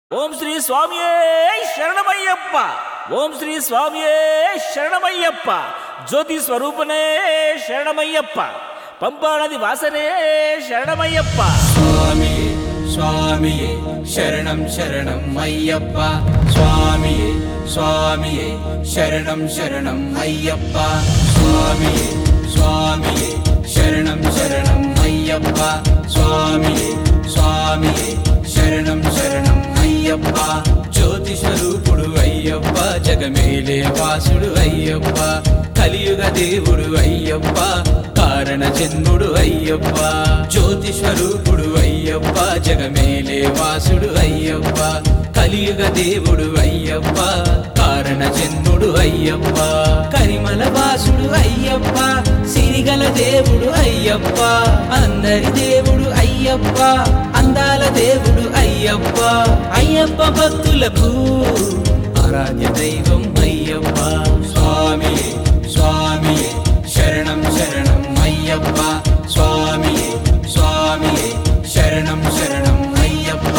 ఓం శ్రీ స్వామియే శరణమయ్యప్ప ఓం శ్రీ స్వామియే శరణమయ్యప్ప జ్యోతి స్వరూపనే శరణమయ్యప్ప పంపానది వాసనే శరణమయ్యప్ప స్వామి స్వామి శరణం శరణం అయ్యప్ప స్వామి స్వామి శరణం శరణం అయ్యప్ప స్వామి స్వామి శరణం శరణం అయ్యప్ప స్వామి స్వామి శరణం శరణం అయ్యప్ప జ్యోతి స్వరూపుడు అయ్యప్ప జగమేలే వాసుడు అయ్యప్ప కలియుగ దేవుడు అయ్యప్ప కారణ జన్ముడు అయ్యప్ప జ్యోతి స్వరూపుడు అయ్యప్ప జగమేలే వాసుడు అయ్యప్ప కలియుగ దేవుడు అయ్యప్ప కారణ జన్ముడు అయ్యప్ప కరిమల వాసుడు అయ్యప్ప సిరిగల దేవుడు అయ్యప్ప అందరి దేవుడు అయ్యప్ప అందాల దేవుడు అయ్యప్ప అయ్యప్ప భక్తులకు ఆరాధ్య దైవం అయ్యప్ప స్వామి స్వామి శరణం శరణం అయ్యప్ప స్వామి స్వామి శరణం శరణం అయ్యప్ప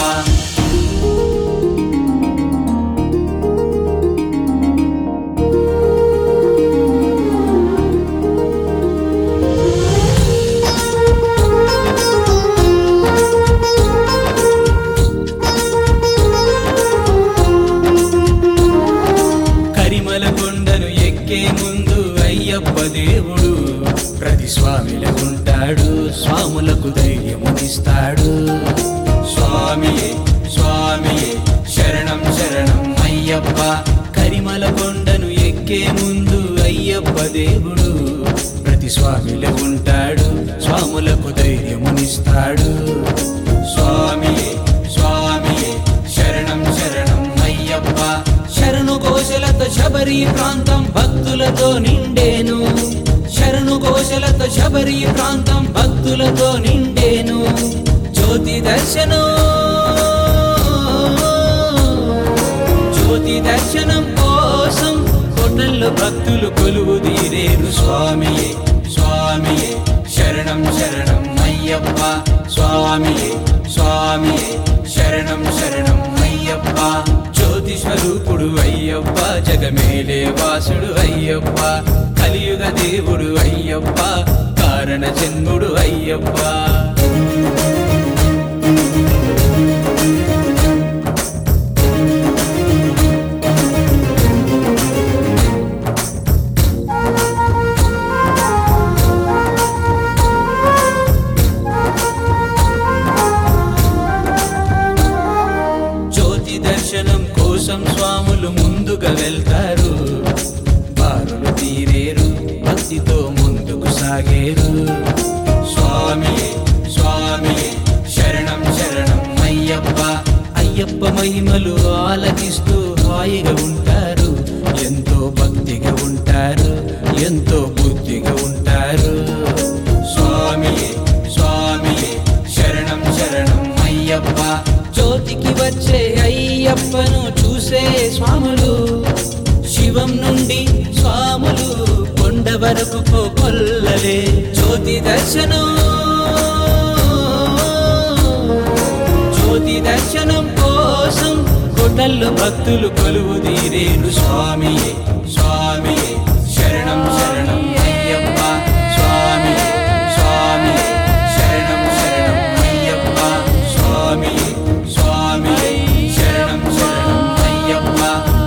కరిమల కొండను ఎక్కే ముందు అయ్యప్ప దేవుడు ప్రతి స్వామిల ఉంటాడు స్వాములకు ధైర్యమునిస్తాడు స్వామి స్వామి శరణం శరణం అయ్యప్ప కరిమల కొండను ఎక్కే ముందు అయ్యప్ప దేవుడు ప్రతి స్వామిల ఉంటాడు స్వాములకు ధైర్యమునిస్తాడు స్వామి స్వామి శరణం శరణం అయ్యప్ప శరణు ఘోషలతో శబరి ప్రాంతం భక్తులతో నిండేను శరణు ఘోషలతో శబరి ప్రాంతం భక్తులతో నిండేను జ్యోతి దర్శనం జ్యోతి దర్శనం కోసం కొండల్లో భక్తులు కొలువు తీరేరు స్వామి స్వామి శరణం శరణం అయ్యప్ప స్వామి స్వామి శరణం శరణం అయ్యప్ప జ్యోతి స్వరూపుడు అయ్యప్ప జగమేలే వాసుడు అయ్యప్ప కలియుగ దేవుడు అయ్యప్ప కారణ జన్ముడు అయ్యప్ప జ్యోతి దర్శనం కోసం స్వాములు ముందుగా వెళ్తారు బారులు తీరేరు భక్తితో ముందుకు సాగేరు స్వామి స్వామి శరణం శరణం అయ్యప్ప అయ్యప్ప మహిమలు ఆలకిస్తూ హాయిగా ఉంటారు ఎంతో భక్తిగా ఉంటారు ఎంతో బుద్ధిగా ఉంటారు స్వామి స్వామి శరణం శరణం అయ్యప్ప జ్యోతికి వచ్చే అయ్యప్పను చూసే స్వాములు శివం నుండి స్వాములు కొండ వరకు కొల్లలే జ్యోతి దర్శనం జ్యోతి దర్శనం కోసం కొండల్లో భక్తులు కొలువు తీరేను స్వామి స్వామి శరణం శరణం అయ్యప్ప స్వామి స్వామి శరణం శరణం అయ్యప్ప స్వామి స్వామి శరణం శరణం అయ్యప్ప